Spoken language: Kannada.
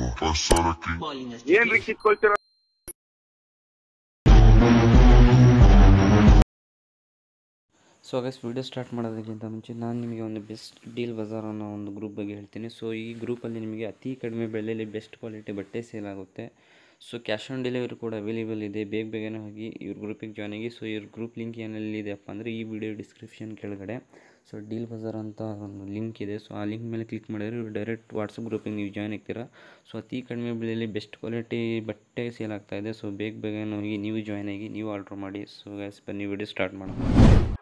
ಏನ್ರಿ ಕಿತ್ಕೊಳ್ತೀರ ಸೊ ಗೈಸ್ ವಿಡಿಯೋ ಸ್ಟಾರ್ಟ್ ಮಾಡೋದಕ್ಕಿಂತ ಮುಂಚೆ ನಾನು ನಿಮಗೆ ಒಂದು ಬೆಸ್ಟ್ ಡೀಲ್ ಬಜಾರ್ ಅನ್ನೋ ಒಂದು ಗ್ರೂಪ್ ಬಗ್ಗೆ ಹೇಳ್ತೀನಿ ಸೊ ಈ ಗ್ರೂಪಲ್ಲಿ ನಿಮಗೆ ಅತಿ ಕಡಿಮೆ ಬೆಲೆಯಲ್ಲಿ ಬೆಸ್ಟ್ ಕ್ವಾಲಿಟಿ ಬಟ್ಟೆ ಸೇಲ್ ಆಗುತ್ತೆ ಸೊ ಕ್ಯಾಶ್ ಆನ್ ಡೆಲಿವರಿ ಕೂಡ ಅವೈಲೇಬಲ್ ಇದೆ ಬೇಗ ಬೇಗನೆ ಹೋಗಿ ಇವ್ರ ಗ್ರೂಪಿಗೆ ಜಾಯ್ನ್ ಆಗಿ ಸೊ ಇವ್ರ ಗ್ರೂಪ್ ಲಿಂಕ್ ಏನೆಲ್ಲಿದೆಯಪ್ಪ ಅಂದರೆ ಈ ವಿಡಿಯೋ ಡಿಸ್ಕ್ರಿಪ್ಷನ್ ಕೆಳಗಡೆ ಸೊ ಡೀಲ್ ಬಜಾರ್ ಅಂತ ಒಂದು ಲಿಂಕ್ ಇದೆ ಸೊ ಆ ಲಿಂಕ್ ಮೇಲೆ ಕ್ಲಿಕ್ ಮಾಡಿದ್ರೆ ಇವ್ರು ಡೈರೆಕ್ಟ್ ವಾಟ್ಸಪ್ ಗ್ರೂಪಿಗೆ ನೀವು ಜಾಯ್ನ್ ಆಗ್ತೀರಾ ಸೊ ಅತಿ ಕಡಿಮೆ ಬೆಲೆಯಲ್ಲಿ ಬೆಸ್ಟ್ ಕ್ವಾಲಿಟಿ ಬಟ್ಟೆ ಸೇಲ್ ಆಗ್ತಾ ಇದೆ ಸೊ ಬೇಗ ಬೇಗನೆ ಹೋಗಿ ನೀವು ಜಾಯ್ನ್ ಆಗಿ ನೀವು ಆರ್ಡ್ರ್ ಮಾಡಿ ಸೊ ಗೈಸ್ ಬನ್ನಿ ವಿಡಿಯೋ ಸ್ಟಾರ್ಟ್ ಮಾಡೋಣ